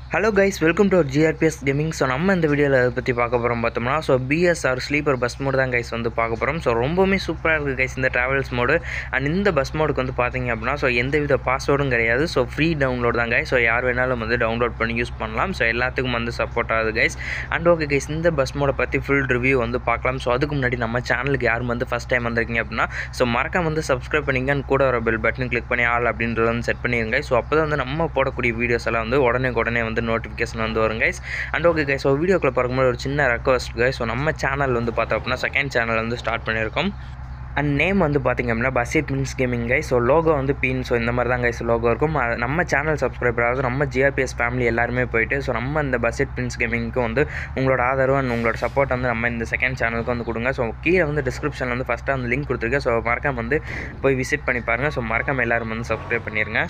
hello guys welcome to GRPS gaming so நம்ம இந்த வீடியோவில் அதை பற்றி பார்க்க போகிறோம் பார்த்தோம்னா so BSR sleeper bus mod தான் கைஸ் வந்து பார்க்க போகிறோம் ஸோ ரொம்பவுமே சூப்பராக இருக்குது கைஸ் இந்த ட்ராவல்ஸ் மோடு அண்ட் இந்த பஸ் மோடுக்கு வந்து பார்த்தீங்க அப்படின்னா ஸோ எந்தவித பாஸ்வேர்டும் கிடையாது ஸோ ஃப்ரீ டவுன்லோட் தான் கைஸ் ஸோ யார் வேணாலும் வந்து டவுன்லோட் பண்ணி யூஸ் பண்ணலாம் ஸோ எல்லாத்துக்கும் வந்து சப்போர்ட் ஆகுது கைஸ் அண்ட் ஓகே கைஸ் இந்த பஸ் மோடை பற்றி ஃபுல் ரிவ்யூ வந்து பார்க்கலாம் ஸோ அதுக்கு முன்னாடி நம்ம சேனலுக்கு யாரும் வந்து ஃபஸ்ட் டைம் வந்திருக்கீங்க அப்படின்னா ஸோ மறக்காம வந்து சப்ஸ்கிரைப் பண்ணிங்க and கூட வர பெல் பட்டன் கிளிக் பண்ணி ஆல் அப்படின்றத வந்து செட் பண்ணிடுங்க ஸோ அப்போ தான் வந்து நம்ம போடக்கூடிய வீடியோஸ் எல்லாம் வந்து உடனே உடனே வந்து நோட்டிஃபிகேஷன் வந்து வரும் guys and okay guys so வீடியோக்குள்ள பார்க்கும்போது ஒரு சின்ன ரெக்வஸ்ட் கைஸ் ஸோ நம்ம சேனல் வந்து பார்த்தோம் அப்படின்னா செகண்ட் சேனல் வந்து ஸ்டார்ட் பண்ணியிருக்கோம் அண்ட் நேம் வந்து பார்த்திங்க அப்படின்னா Bussid means gaming guys so logo வந்து பின் ஸோ இந்த மாதிரி தான் கைஸ் லோகோ இருக்கும் அது நம்ம சேனல் சப்ஸ்கிரைபர் ஆகுது நம்ம ஜிஆர்பிஎஸ் ஃபேமிலி எல்லாருமே போயிட்டு ஸோ நம்ம இந்த பஸ்ஸிட் பின்ஸ் கேமிங்க்கு வந்து உங்களோட ஆதரவு அண்ட் உங்களோட சப்போர்ட் வந்து நம்ம இந்த செகண்ட் சேனலுக்கு வந்து கொடுங்க ஸோ கீழே வந்து டிஸ்கிரிப்ஷனில் வந்து ஃபஸ்ட்டாக வந்து லிங்க் கொடுத்துருக்கேன் ஸோ மறக்காம வந்து போய் விசிட் பண்ணி பாருங்கள் ஸோ மறக்காம எல்லாரும் வந்து சப்ஸ்கிரைப் பண்ணிடுங்க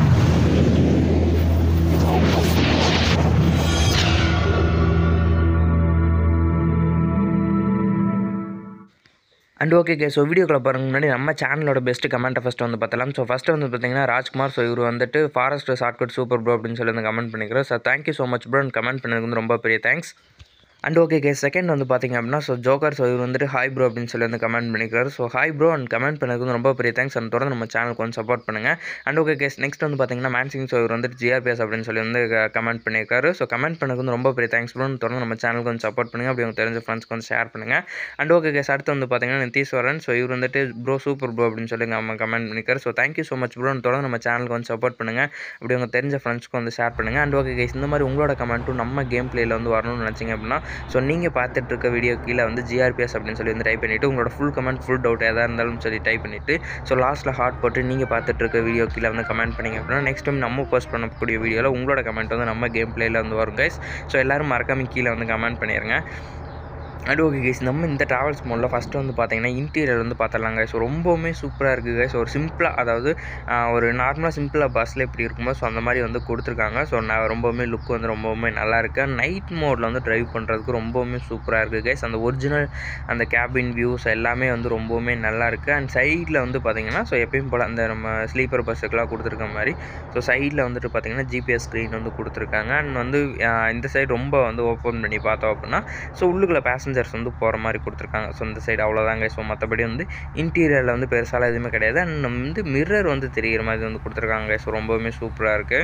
அண்ட் ஓகே கே ஸோ வீடியோக்குள்ள பாருங்க முன்னாடி நம்ம சேனலோட பெஸ்ட் கமெண்ட்டை ஃபஸ்ட்டு வந்து பார்த்தலாம் ஸோ ஃபஸ்ட்டு வந்து பார்த்தீங்கன்னா ராஜ்குமார் ஸோ இவர் வந்துட்டு ஃபாரஸ்ட் ஷார்ட்கட் சூப்பர் ப்ரோ அப்படின்னு சொல்லி வந்து கமெண்ட் பண்ணிக்கிறோம் so thank you so much bro comment பண்ணதுக்கு வந்து ரொம்ப பெரிய தேங்க்ஸ் அண்ட் ஓகே கே செகண்ட் வந்து பார்த்தீங்க அப்படின்னா ஸோ ஜோக்கர் ஸோ இவர் வந்துட்டு ஹாய் ப்ரோ அப்படின்னு சொல்லி வந்து கமெண்ட் பண்ணிக்கிறாரு so hi bro and comment பண்ணதுக்கு வந்து ரொம்ப பெரிய தேங்க்ஸ் அண்ட் தொடர்ந்து நம்ம சேனலுக்கு வந்து சப்போர்ட் பண்ணுங்கள் அண்ட் ஓகே கேஸ் நெக்ஸ்ட் வந்து பார்த்தீங்கன்னா மேன்சிங் ஸோ இவர் வந்துட்டு ஜிஆர்பிஎஸ் அப்படின்னு சொல்லி வந்து கமெண்ட் பண்ணியிருக்காரு ஸோ கமெண்ட் பண்ணதுக்கு வந்து ரொம்ப பெரிய தேங்க்ஸ் ப்ரோ தொடர்ந்து நம்ம சேனலுக்கு வந்து சப்போர்ட் பண்ணுங்கள் அப்படி உங்களுக்கு தெரிஞ்ச ஃப்ரெண்ட்ஸ்க்கு வந்து ஷேர் பண்ணுங்கள் அண்ட் ஓகே கேஸ் அடுத்து வந்து பார்த்தீங்கன்னா நித்தீஸ்வரன் ஸோ இவர் வந்துட்டு ப்ரோ சூப்பர் ப்ரோ அப்படின்னு சொல்லி நம்ம கமெண்ட் பண்ணியிருக்காரு so thank you so much bro தொடர்ந்து நம்ம சேனலுக்கு வந்து சப்போர்ட் பண்ணுங்கள் அப்படி உங்கள் தெரிஞ்ச ஃப்ரெண்ட்ஸ்க்கு வந்து ஷேர் பண்ணுங்கள் அண்ட் ஓகே கேஸ் இந்த மாதிரி உங்களோட கமெண்ட்டும் நம்ம கேம் பிளேயில் வந்து வரணும்னு நினச்சிங்க அப்படின்னா ஸோ நீங்கள் பார்த்துட்டு இருக்க வீடியோ கீழே வந்து ஜிஆர்பிஎஸ் அப்படின்னு சொல்லி வந்து டைப் பண்ணிவிட்டு உங்களோட ஃபுல் கமெண்ட் ஃபுல் டவுட் எதாக இருந்தாலும் சொல்லி டைப் பண்ணிவிட்டு ஸோ லாஸ்ட்டில் ஹார்ட் போட்டு நீங்கள் பார்த்துட்டு இருக்க வீடியோ கீழே வந்து கமெண்ட் பண்ணிங்க அப்படின்னா நெக்ஸ்ட் டைம் நம்ம போஸ்ட் பண்ணக்கூடிய வீடியோவில் உங்களோட கமெண்ட் வந்து நம்ம கேம் பிளேயில் வந்து வரும் கைஸ் ஸோ எல்லோரும் மறக்காம கீழே வந்து கமெண்ட் பண்ணிடுங்க அண்ட் ஓகே கைஸ் நம்ம இந்த ட்ராவல்ஸ் மோடில் ஃபஸ்ட்டு வந்து பார்த்தீங்கன்னா இன்டீரியர் வந்து பார்த்துடலாங்க ஸோ ரொம்பவுமே சூப்பராக இருக்குது கைஸ் ஒரு சிம்பிளாக அதாவது ஒரு நார்மலாக சிம்பிளாக பஸ்ஸில் எப்படி இருக்குமோ ஸோ அந்த மாதிரி வந்து கொடுத்துருக்காங்க ஸோ நான் ரொம்பவுமே லுக் வந்து ரொம்பவுமே நல்லா இருக்குது நைட் மோடில் வந்து ட்ரைவ் பண்ணுறதுக்கு ரொம்பவுமே சூப்பராக இருக்குது கைஸ் அந்த ஒரிஜினல் அந்த கேபின் வியூஸ் எல்லாமே வந்து ரொம்பவுமே நல்லா இருக்குது அண்ட் சைடில் வந்து பார்த்தீங்கன்னா ஸோ எப்பயும் போல் அந்த நம்ம ஸ்லீப்பர் பஸ்ஸுக்கெலாம் கொடுத்துருக்க மாதிரி ஸோ சைடில் வந்துட்டு பார்த்தீங்கன்னா ஜிபிஎஸ் ஸ்க்ரீன் வந்து கொடுத்துருக்காங்க அண்ட் வந்து இந்த சைடு ரொம்ப வந்து ஓப்பன் பண்ணி பார்த்தோம் அப்படின்னா ஸோ உள்ளுக்குள்ள பேசஞ்சர் பேசஞ்சர்ஸ் வந்து போகிற மாதிரி கொடுத்துருக்காங்க ஸோ இந்த சைடு அவ்வளோதாங்க ஸோ மற்றபடி வந்து இன்டீரியரில் வந்து பெருசாலாம் எதுவுமே கிடையாது அண்ட் வந்து மிரர் வந்து தெரிகிற மாதிரி வந்து கொடுத்துருக்காங்க ஸோ ரொம்பவுமே சூப்பராக இருக்குது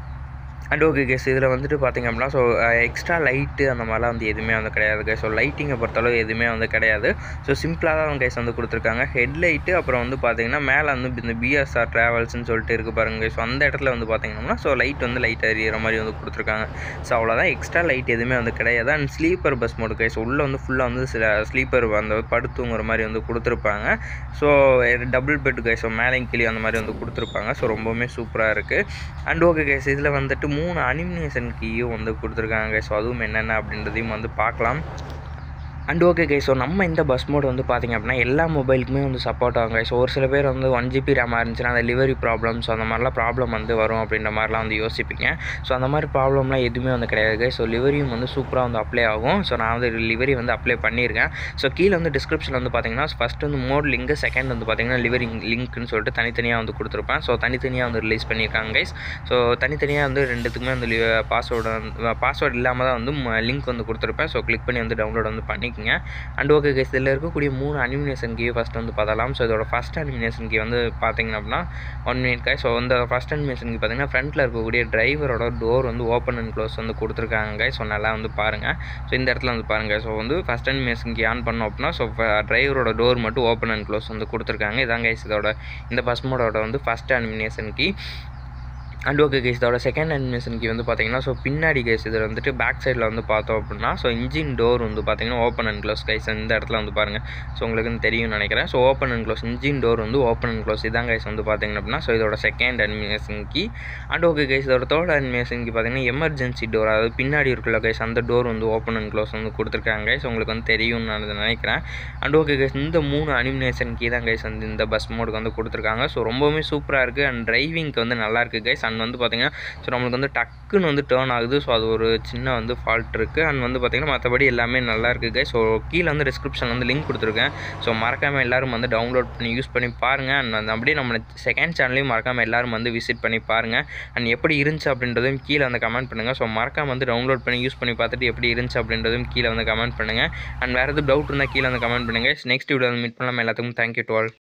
அண்ட் ஓகே கேஸ் இதில் வந்துட்டு பார்த்திங்க அப்படின்னா ஸோ எக்ஸ்ட்ரா லைட்டு அந்த மாதிரிலாம் வந்து எதுவுமே வந்து கிடையாது ஸோ லைட்டிங்கை பொறுத்தளவு எதுவுமே வந்து கிடையாது ஸோ சிம்பிளாக தான் கைஸ் வந்து கொடுத்துருக்காங்க ஹெட்லைட்டு அப்புறம் வந்து பார்த்திங்கன்னா மேலே வந்து இந்த பிஎஸ்ஆர் ட்ராவல்ஸ்னு சொல்லிட்டு இருக்குது பாருங்க ஸோ அந்த இடத்துல வந்து பார்த்திங்கன்னா ஸோ லைட் வந்து லைட் எறிகிற மாதிரி வந்து கொடுத்துருக்காங்க ஸோ அவ்வளோதான் எக்ஸ்ட்ரா லைட் எதுவுமே வந்து கிடையாது and sleeper bus mode guys உள்ளே வந்து ஃபுல்லாக வந்து சில ஸ்லீப்பர் அந்த படுத்துங்கிற மாதிரி வந்து கொடுத்துருப்பாங்க so double bed guys so மேலே கிளி அந்த மாதிரி வந்து கொடுத்துருப்பாங்க ஸோ ரொம்பவுமே சூப்பராக இருக்குது அண்ட் ஓகே கைஸ் இதில் வந்துட்டு மூணு அனிமினேஷன் கீயும் வந்து கொடுத்துருக்காங்க ஸோ அதுவும் என்னென்ன அப்படின்றதையும் வந்து பார்க்கலாம் அண்ட் ஓகே கை ஸோ நம்ம இந்த பஸ் மோட் வந்து பார்த்திங்க அப்படின்னா எல்லா மொபைலுக்குமே வந்து சப்போர்ட் ஆகும் ஸோ ஒரு சில பேர் வந்து ஒன் ஜிபி ரேமாக இருந்துச்சுன்னா அந்த லிவரி ப்ராப்ளம் ஸோ அந்த மாதிரிலாம் ப்ராப்ளம் வந்து வரும் அப்படின்ற மாதிரிலாம் வந்து யோசிப்பீங்க ஸோ அந்த மாதிரி ப்ராப்ளம்லாம் எதுவுமே வந்து கிடையாது ஸோ லிவரியும் வந்து சூப்பராக வந்து அப்ளை ஆகும் ஸோ நான் வந்து லிவரி வந்து அப்ளை பண்ணியிருக்கேன் ஸோ கீழே வந்து டிஸ்கிரிப்ஷனில் வந்து பார்த்தீங்கன்னா ஃபஸ்ட் வந்து மோட் லிங்க் செகண்ட் வந்து பார்த்தீங்கன்னா லிவரி லிங்க்னு சொல்லிட்டு தனித்தனியாக வந்து கொடுத்துருப்பேன் ஸோ தனித்தனியாக வந்து ரிலீஸ் பண்ணியிருக்காங்க கைஸ் ஸோ தனித்தனியாக வந்து ரெண்டுத்துக்குமே வந்து பாஸ்வேர்டு பாஸ்வேர்டு இல்லாமல் தான் வந்து லிங்க் வந்து கொடுத்துருப்பேன் ஸோ கிளிக் பண்ணி வந்து டவுன்லோட் வந்து பண்ணிக்கோங்க அண்ட் ஓகே கேஸ் இதில் இருக்கக்கூடிய மூணு அனிமினேஷன் கீ ஃபஸ்ட் வந்து பார்த்தலாம் ஸோ இதோட ஃபஸ்ட் அனிமினேஷன் கீ வந்து பார்த்தீங்க அப்படின்னா ஒன் மினிட் காய் ஸோ இந்த ஃபஸ்ட் அனிமினேஷன் கீ பார்த்தீங்கன்னா ஃப்ரண்ட்டில் இருக்கக்கூடிய டிரைவரோட டோர் வந்து ஓப்பன் அண்ட் க்ளோஸ் வந்து கொடுத்துருக்காங்க ஸோ நல்லா வந்து பாருங்கள் ஸோ இந்த இடத்துல வந்து பாருங்கள் ஸோ வந்து ஃபஸ்ட் அனிமேஷன் கீ ஆன் பண்ணோம் அப்படின்னா ஸோ டிரைவரோட டோர் மட்டும் ஓப்பன் அண்ட் க்ளோஸ் வந்து கொடுத்துருக்காங்க இதாங்க கைஸ் இதோட இந்த பஸ் மோடோட வந்து first animation key and okay guys இதோட செகண்ட் அனிமேஷனுக்கு வந்து பார்த்தீங்கன்னா ஸோ பின்னாடி கேஸ் இதில் வந்துட்டு பேக் சைடில் வந்து பார்த்தோம் அப்படின்னா ஸோ இன்ஜின் டோர் வந்து பார்த்தீங்கன்னா ஓப்பன் அண்ட் க்ளோஸ் கைஸ் இந்த இடத்துல வந்து பாருங்கள் ஸோ உங்களுக்கு தெரியும்னு நினைக்கிறேன் so open and close engine door வந்து ஓப்பன் அண்ட் க்ளோஸ் இதான் கைஸ் வந்து பார்த்தீங்க அப்படின்னா ஸோ இதோட செகண்ட் அனிமேஷனுக்கு அண்ட் ஓகே கைஸ் இதோட தேர்ட் அனிமேஷனுக்கு பார்த்தீங்கன்னா எமர்ஜென்சி டோர் அதாவது பின்னாடி இருக்குல்ல கைஸ் அந்த டோர் வந்து ஓப்பன் அண்ட் க்ளோஸ் வந்து கொடுத்துருக்காங்க கைஸ் உங்களுக்கு வந்து தெரியும்னு நான் நினைக்கிறேன் அண்ட் ஓகே கைஸ் இந்த மூணு அனிமேஷனுக்கு தான் கைஸ் வந்து இந்த பஸ் மோடுக்கு வந்து கொடுத்துருக்காங்க ஸோ ரொம்பவுமே சூப்பராக இருக்குது அண்ட் டிரைவிங்க்கு வந்து நல்லா இருக்குது கைஸ் அண்ட் வந்து பார்த்தீங்கன்னா ஸோ நம்மளுக்கு வந்து டக்குன்னு வந்து டேர்ன் ஆகுது ஸோ அது ஒரு சின்ன வந்து ஃபால்ட் இருக்குது அண்ட் வந்து பார்த்தீங்கன்னா மற்றபடி எல்லாமே நல்லா இருக்குது guys ஸோ கீழே வந்து டிஸ்கிரிப்ஷன் வந்து லிங்க் கொடுத்துருக்கேன் ஸோ மறக்காமல் எல்லாரும் வந்து டவுன்லோட் பண்ணி யூஸ் பண்ணி பாருங்கள் அண்ட் வந்து அப்படியே நம்ம செகண்ட் சேனலையும் மறக்காமல் எல்லாரும் வந்து விசிட் பண்ணி பாருங்கள் அண்ட் எப்படி இருந்துச்சு அப்படின்றதையும் கீழே வந்து கமெண்ட் பண்ணுங்கள் ஸோ மறக்காம வந்து டவுன்லோட் பண்ணி யூஸ் பண்ணி பார்த்துட்டு எப்படி இருந்துச்சு அப்படின்றதையும் கீழே வந்து கமெண்ட் பண்ணுங்கள் அண்ட் வேறு எதுவும் டவுட் இருந்தால் கீழே வந்து கமெண்ட் பண்ணுங்கள் நெக்ஸ்ட் வீடியோ வந்து மீட் பண்ணலாம் எல்லாத்துக்கும் தேங்க்யூ டு ஆல்